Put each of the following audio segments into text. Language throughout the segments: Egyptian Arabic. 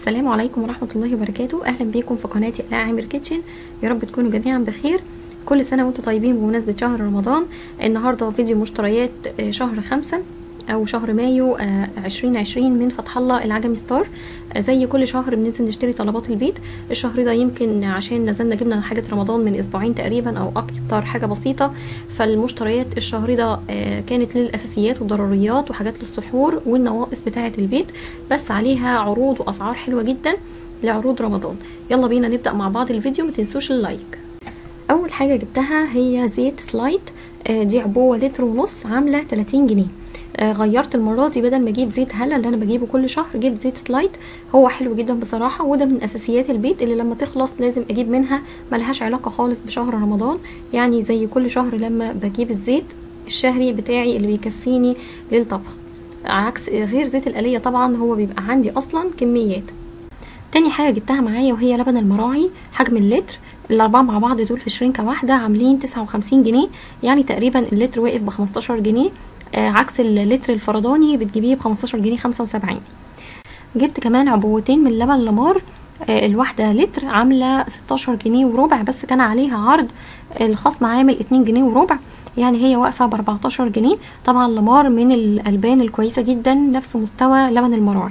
السلام عليكم ورحمة الله وبركاته أهلا بيكم في قناتي آلاء عامر كيتشن يا رب تكونوا جميعا بخير كل سنة وانتم طيبين بمناسبة شهر رمضان النهاردة فيديو مشتريات آه، شهر خمسة أو شهر مايو عشرين عشرين من فتح الله العجمي ستار آه، زي كل شهر بننزل نشتري طلبات البيت الشهر ده يمكن عشان نزلنا جبنا حاجة رمضان من أسبوعين تقريبا أو أكتر حاجة بسيطة فالمشتريات الشهر ده آه، كانت للأساسيات والضروريات وحاجات للسحور والنواقص بتاعة البيت بس عليها عروض وأسعار حلوة جدا لعروض رمضان يلا بينا نبدأ مع بعض الفيديو متنسوش اللايك اول حاجه جبتها هي زيت سلايت آه، دي عبوه لتر ونص عامله 30 جنيه آه، غيرت المره دي بدل ما اجيب زيت هلا اللي انا بجيبه كل شهر جبت زيت سلايت هو حلو جدا بصراحه وده من اساسيات البيت اللي لما تخلص لازم اجيب منها ملهاش علاقه خالص بشهر رمضان يعني زي كل شهر لما بجيب الزيت الشهري بتاعي اللي بيكفيني للطبخ عكس غير زيت الآلية طبعا هو بيبقى عندي اصلا كميات تاني حاجه جبتها معايا وهي لبن المراعي حجم اللتر الاربعه مع بعض دول في شرينكه واحده عاملين تسعة وخمسين جنيه يعني تقريبا اللتر واقف بخمستاشر جنيه آه عكس اللتر الفرداني بتجيبيه بخمستاشر جنيه خمسة وسبعين جبت كمان عبوتين من لبن لمار آه الواحدة لتر عاملة ستاشر جنيه وربع بس كان عليها عرض الخصم عامل اتنين جنيه وربع يعني هي واقفة باربعتاشر جنيه طبعا لمار من الألبان الكويسة جدا نفس مستوى لبن المراعي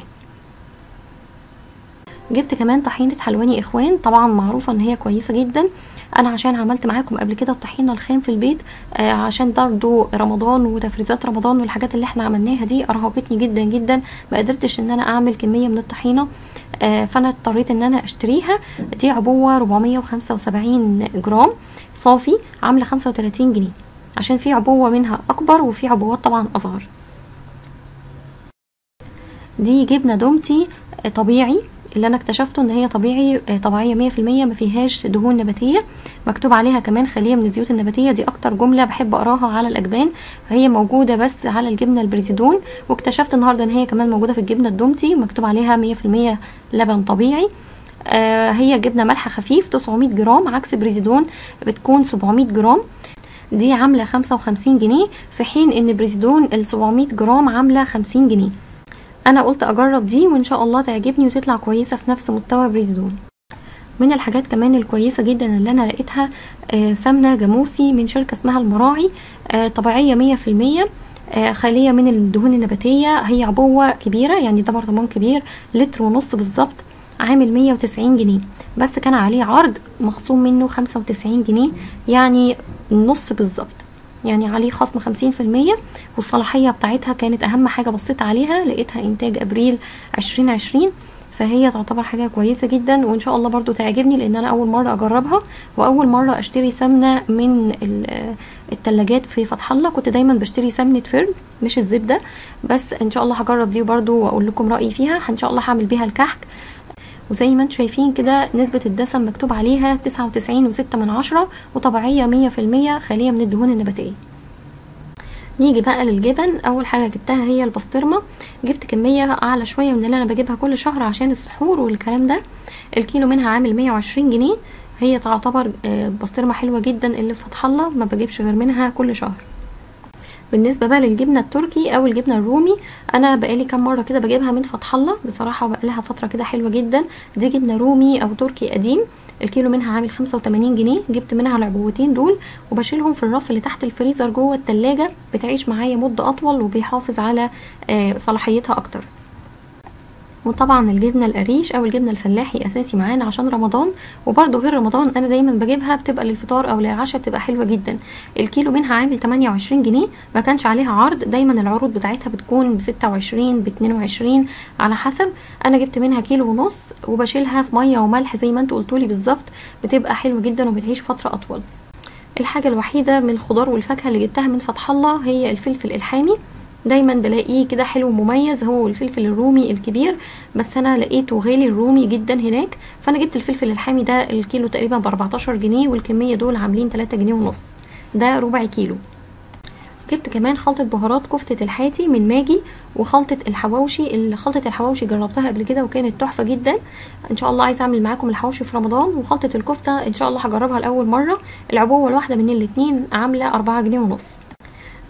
جبت كمان طحينة حلواني اخوان طبعا معروفة ان هي كويسة جدا انا عشان عملت معاكم قبل كده الطحينة الخام في البيت آه عشان برضو رمضان وتفريزات رمضان والحاجات اللي احنا عملناها دي ارهقتني جدا جدا ما قدرتش ان انا اعمل كمية من الطحينة آه فانا اضطريت ان انا اشتريها دي عبوة 475 جرام صافي عاملة 35 جنيه عشان في عبوة منها اكبر وفي عبوات طبعا اصغر دي جبنة دومتي آه طبيعي اللي انا اكتشفته ان هي طبيعي طبيعيه مية في المية ما فيهاش دهون نباتيه مكتوب عليها كمان خاليه من الزيوت النباتيه دي اكتر جمله بحب اقراها على الاجبان فهي موجوده بس على الجبنه البريزيدون واكتشفت النهارده ان هي كمان موجوده في الجبنه الدومتي مكتوب عليها مية في المية لبن طبيعي آه هي جبنه ملح خفيف 900 جرام عكس بريزيدون بتكون 700 جرام دي عامله 55 جنيه في حين ان بريزيدون ال 700 جرام عامله 50 جنيه انا قلت اجرب دي وان شاء الله تعجبني وتطلع كويسه في نفس مستوى بريزدون من الحاجات كمان الكويسه جدا اللي انا لقيتها آه سمنه جاموسي من شركه اسمها المراعي آه طبيعيه مية في المية آه خاليه من الدهون النباتيه هي عبوه كبيره يعني ده برطمان كبير لتر ونص بالظبط عامل مية وتسعين جنيه بس كان عليه عرض مخصوم منه خمسة وتسعين جنيه يعني النص بالظبط يعني عليه خصم خمسين في المية والصلاحية بتاعتها كانت أهم حاجة بصيت عليها لقيتها إنتاج أبريل عشرين عشرين فهي تعتبر حاجة كويسة جدا وإن شاء الله برضو تعجبني لأن أنا أول مرة أجربها وأول مرة أشتري سمنة من التلاجات في فتح الله كنت دايما بشتري سمنة فرن مش الزبدة بس إن شاء الله هجرب دي برضو وأقول لكم رأيي فيها إن شاء الله هعمل بيها الكحك وزي ما انتم شايفين كده نسبة الدسم مكتوب عليها تسعة وتسعين وستة من عشرة وطبيعية مية في المية خالية من الدهون النباتية نيجي بقى للجبن اول حاجة جبتها هي البسطرمة جبت كمية اعلى شوية من اللي انا بجيبها كل شهر عشان السحور والكلام ده الكيلو منها عامل مية وعشرين جنيه هي تعتبر بسطرمة حلوة جدا اللي في فتح الله ما بجيبش غير منها كل شهر بالنسبه بقى للجبنه التركي او الجبنه الرومي انا بقالي كام مره كده بجيبها من فتح الله بصراحه بقالها فتره كده حلوه جدا دي جبنه رومي او تركي قديم الكيلو منها عامل 85 جنيه جبت منها العبوتين دول وبشيلهم في الرف اللي تحت الفريزر جوه التلاجة بتعيش معايا مده اطول وبيحافظ على صلاحيتها اكتر وطبعا الجبنه القريش او الجبنه الفلاحي اساسي معانا عشان رمضان وبرده غير رمضان انا دايما بجيبها بتبقى للفطار او للعشاء بتبقى حلوه جدا الكيلو منها عامل 28 جنيه ما كانش عليها عرض دايما العروض بتاعتها بتكون ب 26 ب 22 على حسب انا جبت منها كيلو ونص وبشيلها في ميه وملح زي ما انتوا قلتولي بالظبط بتبقى حلوه جدا وبتعيش فتره اطول الحاجه الوحيده من الخضار والفاكهه اللي جبتها من فتح الله هي الفلفل الحامي دايما بلاقيه كده حلو ومميز هو الفلفل الرومي الكبير بس انا لقيته غالي الرومي جدا هناك فانا جبت الفلفل الحامي ده الكيلو تقريبا ب 14 جنيه والكميه دول عاملين 3 جنيه ونص ده ربع كيلو جبت كمان خلطة بهارات كفتة الحاتي من ماجي وخلطة الحواوشي اللي خلطة الحواوشي جربتها قبل كده وكانت تحفة جدا ان شاء الله عايزة اعمل معاكم الحواوشي في رمضان وخلطة الكفتة ان شاء الله هجربها لأول مرة العبوة الواحدة من الاتنين عاملة أربعة جنيه ونص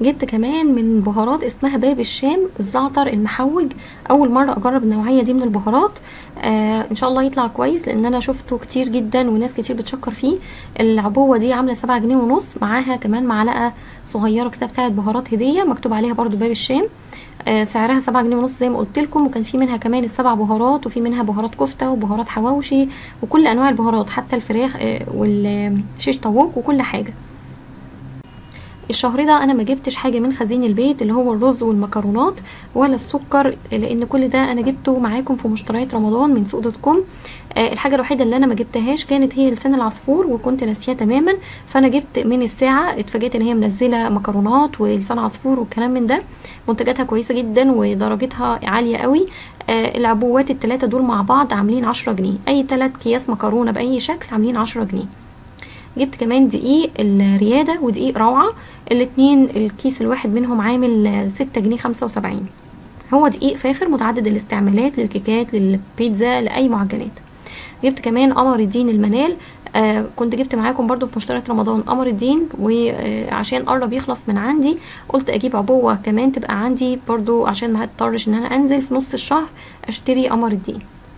جبت كمان من بهارات اسمها باب الشام الزعتر المحوج اول مره اجرب النوعيه دي من البهارات آه ان شاء الله يطلع كويس لان انا شفته كتير جدا وناس كتير بتشكر فيه العبوه دي عامله سبعة جنيه ونص معاها كمان معلقه صغيره كده بتاعت بهارات هديه مكتوب عليها برضو باب الشام آه سعرها سبعة جنيه ونص زي ما قلت لكم وكان في منها كمان السبع بهارات وفي منها بهارات كفته وبهارات حواوشي وكل انواع البهارات حتى الفراخ آه والشيش طاووق وكل حاجه الشهر ده انا ما جبتش حاجه من خزين البيت اللي هو الرز والمكرونات ولا السكر لان كل ده انا جبته معاكم في مشتريات رمضان من سوق دوت كوم آه الحاجه الوحيده اللي انا ما جبتهاش كانت هي لسان العصفور وكنت ناسياه تماما فانا جبت من الساعه اتفاجئت ان هي منزله مكرونات ولسان عصفور والكلام من ده منتجاتها كويسه جدا ودرجتها عاليه قوي آه العبوات الثلاثه دول مع بعض عاملين عشرة جنيه اي ثلاث اكياس مكرونه باي شكل عاملين عشرة جنيه جبت كمان دقيق الريادة ودقيق روعة الاتنين الكيس الواحد منهم عامل ستة جنيه خمسة وسبعين هو دقيق فاخر متعدد الاستعمالات للكيكات للبيتزا لأي معجنات جبت كمان قمر الدين المنال آه كنت جبت معاكم برضو في مشتريات رمضان قمر الدين وعشان قرب يخلص من عندي قلت اجيب عبوة كمان تبقى عندي برضو عشان ما اضطرش ان انا انزل في نص الشهر اشتري قمر الدين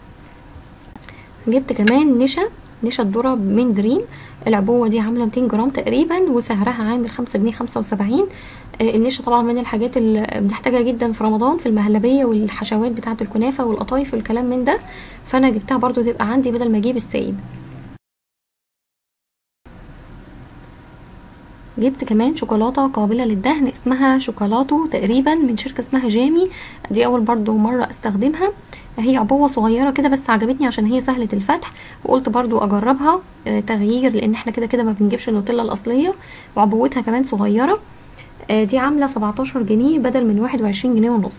جبت كمان نشا نشا الذره من دريم العبوه دي عامله 200 جرام تقريبا وسعرها عامل 5 جنيه 75 النشا طبعا من الحاجات اللي بنحتاجها جدا في رمضان في المهلبيه والحشوات بتاعه الكنافه والقطايف والكلام من ده فانا جبتها برضو تبقى عندي بدل ما اجيب السايب جبت كمان شوكولاته قابله للدهن اسمها شوكولاتو تقريبا من شركه اسمها جامي دي اول برضو مره استخدمها هي عبوة صغيرة كده بس عجبتني عشان هي سهلة الفتح وقلت برضو اجربها تغيير لان احنا كده كده ما بنجيبش النوتيلا الاصلية وعبوتها كمان صغيرة دي عاملة 17 جنيه بدل من 21 جنيه ونص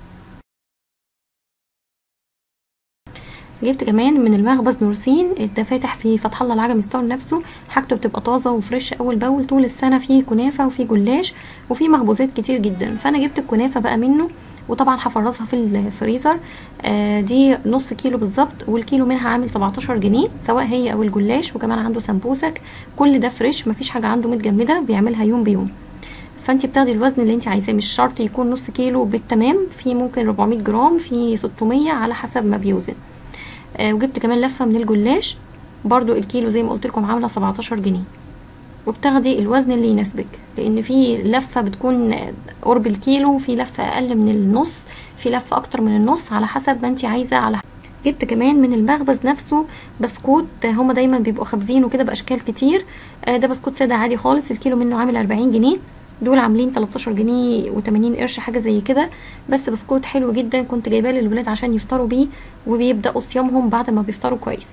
جبت كمان من المخبز نورسين ده فاتح في فتح الله العجمي ستار نفسه حاجته بتبقى طازه وفريش اول باول طول السنه فيه كنافه وفيه جلاش وفيه مخبوزات كتير جدا فانا جبت الكنافه بقى منه وطبعا هفرزها في الفريزر آه دي نص كيلو بالظبط والكيلو منها عامل 17 جنيه سواء هي او الجلاش وكمان عنده سمبوسك كل ده فريش مفيش حاجه عنده متجمده بيعملها يوم بيوم فانت بتاخدي الوزن اللي انت عايزاه مش شرط يكون نص كيلو بالتمام في ممكن 400 جرام في 600 على حسب ما بيوزن آه وجبت كمان لفه من الجلاش برضو الكيلو زي ما قلت لكم عامله 17 جنيه وبتاخدي الوزن اللي يناسبك لان في لفه بتكون قرب الكيلو وفي لفه اقل من النص في لفه اكتر من النص على حسب ما انت عايزه على جبت كمان من المخبز نفسه بسكوت هما دايما بيبقوا خابزينه كده باشكال كتير ده بسكوت ساده عادي خالص الكيلو منه عامل 40 جنيه دول عاملين 13 جنيه و80 قرش حاجه زي كده بس بسكوت حلو جدا كنت جايباه للولاد عشان يفطروا بيه وبيبداوا صيامهم بعد ما بيفطروا كويس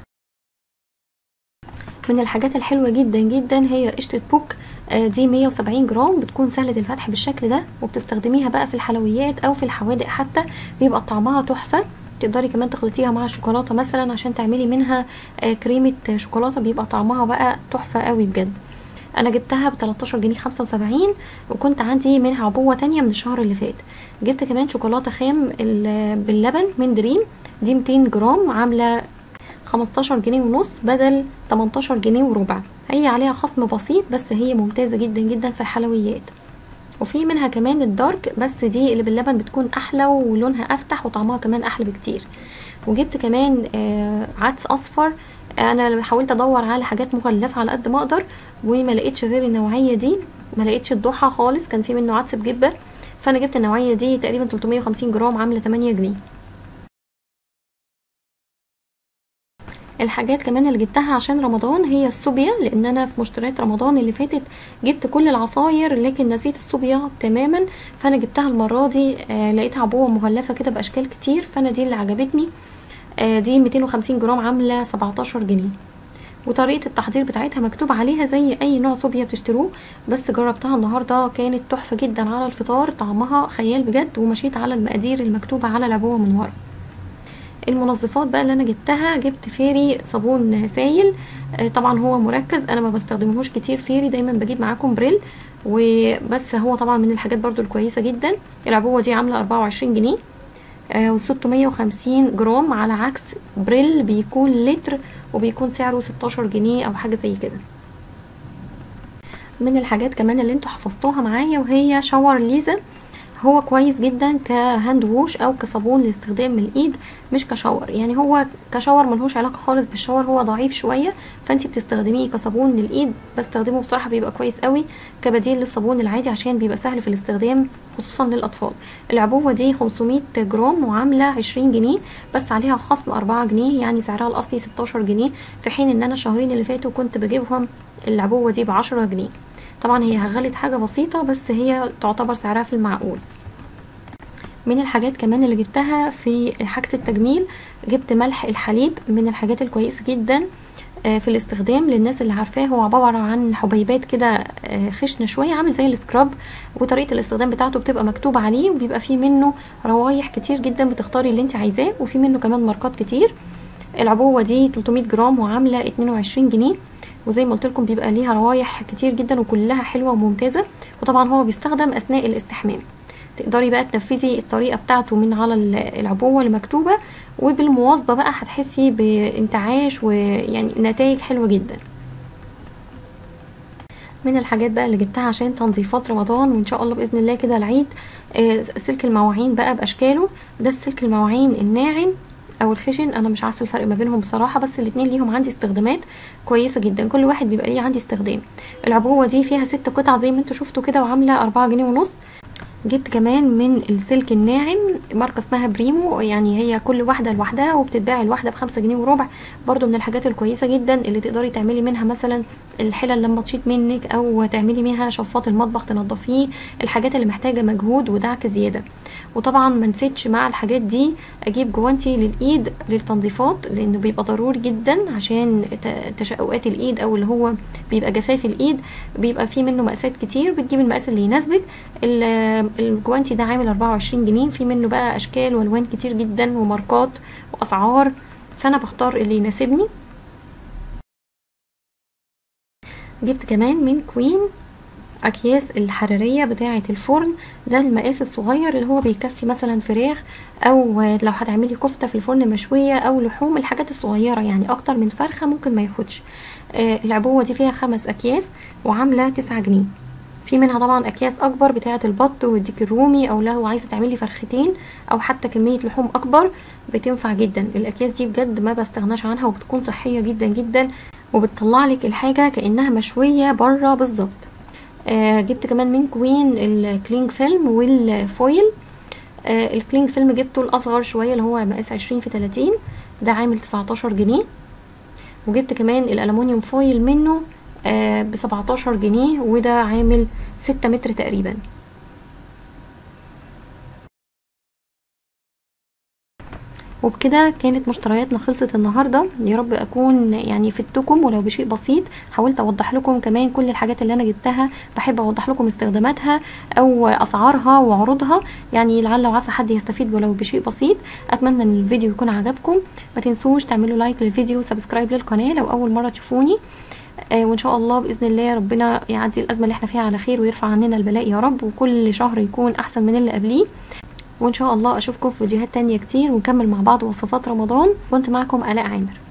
من الحاجات الحلوة جدا جدا هي قشطة بوك دي 170 جرام بتكون سهلة الفتح بالشكل ده وبتستخدميها بقى في الحلويات او في الحوادق حتى بيبقى طعمها تحفة تقدري كمان تخلطيها مع الشوكولاتة مثلا عشان تعملي منها كريمة شوكولاتة بيبقى طعمها بقى تحفة قوي بجد انا جبتها ب 13 جنيه 75 وكنت عندي منها عبوة تانية من الشهر اللي فات جبت كمان شوكولاتة خام باللبن من دريم دي 200 جرام عاملة 15 جنيه ونص بدل 18 جنيه وربع هي عليها خصم بسيط بس هي ممتازة جدا جدا في الحلويات وفي منها كمان الدارك بس دي اللي باللبن بتكون احلى ولونها افتح وطعمها كمان احلى بكتير وجبت كمان آه عدس اصفر انا حاولت ادور على حاجات مغلفه على قد ما اقدر وما لقيتش غير النوعيه دي ما لقيتش الضحى خالص كان في منه عدس بجبه فانا جبت النوعيه دي تقريبا 350 جرام عامله 8 جنيه الحاجات كمان اللي جبتها عشان رمضان هي الصوبيا لان انا في مشتريات رمضان اللي فاتت جبت كل العصاير لكن نسيت الصوبيا تماما فانا جبتها المره دي آه لقيتها عبوه مغلفه كده باشكال كتير فانا دي اللي عجبتني آه دي 250 جرام عامله 17 جنيه وطريقه التحضير بتاعتها مكتوب عليها زي اي نوع صوبيا بتشتروه بس جربتها النهارده كانت تحفه جدا على الفطار طعمها خيال بجد ومشيت على المقادير المكتوبه على العبوه من ورا المنظفات بقى اللي انا جبتها جبت فيري صابون سايل طبعا هو مركز انا ما بستخدمهوش كتير فيري دايما بجيب معاكم بريل وبس هو طبعا من الحاجات برضو الكويسة جدا العبوة دي عاملة 24 جنيه و650 جرام على عكس بريل بيكون لتر وبيكون سعره 16 جنيه او حاجة زي كده من الحاجات كمان اللي انتوا حفظتوها معايا وهي شاور ليزا هو كويس جدا كهاند ووش او كصابون لاستخدام الايد مش كشاور يعني هو كشاور ملهوش علاقه خالص بالشاور هو ضعيف شويه فانت بتستخدميه كصابون للايد بستخدمه بصراحه بيبقى كويس قوي كبديل للصابون العادي عشان بيبقى سهل في الاستخدام خصوصا للاطفال العبوه دي 500 جرام وعامله 20 جنيه بس عليها خصم 4 جنيه يعني سعرها الاصلي 16 جنيه في حين ان انا الشهرين اللي فاتوا كنت بجيبهم العبوه دي ب 10 جنيه طبعا هي غلت حاجه بسيطه بس هي تعتبر سعرها في المعقول من الحاجات كمان اللي جبتها في حاجة التجميل جبت ملح الحليب من الحاجات الكويسة جدا في الاستخدام للناس اللي عارفاه هو عبارة عن حبيبات كده خشنة شوية عامل زي السكراب وطريقة الاستخدام بتاعته بتبقى مكتوب عليه وبيبقى فيه منه روايح كتير جدا بتختاري اللي انت عايزاه وفي منه كمان ماركات كتير العبوة دي 300 جرام وعاملة 22 جنيه وزي ما قلت لكم بيبقى ليها روايح كتير جدا وكلها حلوة وممتازة وطبعا هو بيستخدم اثناء الاستحمام تقدري بقى تنفذي الطريقه بتاعته من على العبوه المكتوبه وبالمواظبه بقى هتحسي بانتعاش ويعني نتائج حلوه جدا من الحاجات بقى اللي جبتها عشان تنظيفات رمضان وان شاء الله باذن الله كده العيد آه سلك المواعين بقى باشكاله ده السلك المواعين الناعم او الخشن انا مش عارفه الفرق ما بينهم بصراحه بس الاتنين ليهم عندي استخدامات كويسه جدا كل واحد بيبقى ليه عندي استخدام العبوه دي فيها ست قطع زي ما انتوا شفتوا كده وعامله أربعة جنيه ونص جبت كمان من السلك الناعم ماركة اسمها بريمو يعني هي كل واحدة لوحدها وبتتباع الواحدة بخمسة جنيه وربع برضو من الحاجات الكويسة جدا اللي تقدري تعملي منها مثلا الحلل لما تشيط منك او تعملي منها شفاط المطبخ تنضفيه الحاجات اللي محتاجة مجهود ودعك زيادة وطبعا ما نسيتش مع الحاجات دي اجيب جوانتي للايد للتنظيفات لانه بيبقى ضروري جدا عشان تشققات الايد او اللي هو بيبقى جفاف الايد بيبقى فيه منه مقاسات كتير بتجيب المقاس اللي يناسبك الجوانتي ده عامل 24 جنيه في منه بقى اشكال والوان كتير جدا وماركات واسعار فانا بختار اللي يناسبني جبت كمان من كوين اكياس الحراريه بتاعه الفرن ده المقاس الصغير اللي هو بيكفي مثلا فراخ او لو هتعملي كفته في الفرن مشويه او لحوم الحاجات الصغيره يعني اكتر من فرخه ممكن ما ياخدش آه العبوه دي فيها خمس اكياس وعامله تسعة جنيه في منها طبعا اكياس اكبر بتاعه البط والديك الرومي او لو عايزه تعملي فرختين او حتى كميه لحوم اكبر بتنفع جدا الاكياس دي بجد ما بستغناش عنها وبتكون صحيه جدا جدا وبتطلع لك الحاجه كانها مشويه بره بالظبط آه جبت كمان من كوين الكلينج فيلم والفويل آه الكلينج فيلم جبته الاصغر شويه اللي هو مقاس عشرين في تلاتين ده عامل تسعتاشر جنيه وجبت كمان الالومنيوم فويل منه آه بسبعتاشر جنيه وده عامل ستة متر تقريبا وبكده كانت مشترياتنا خلصت النهارده يا رب اكون يعني فدتكم ولو بشيء بسيط حاولت اوضح لكم كمان كل الحاجات اللي انا جبتها بحب اوضح لكم استخداماتها او اسعارها وعروضها يعني لعل وعسى حد يستفيد ولو بشيء بسيط اتمنى ان الفيديو يكون عجبكم ما تنسوش تعملوا لايك للفيديو وسبسكرايب للقناه لو اول مره تشوفوني آه وان شاء الله باذن الله ربنا يعدي الازمه اللي احنا فيها على خير ويرفع عننا البلاء يا رب وكل شهر يكون احسن من اللي قبليه وان شاء الله اشوفكم في فيديوهات تانية كتير ونكمل مع بعض وصفات رمضان كنت معكم الاء عامر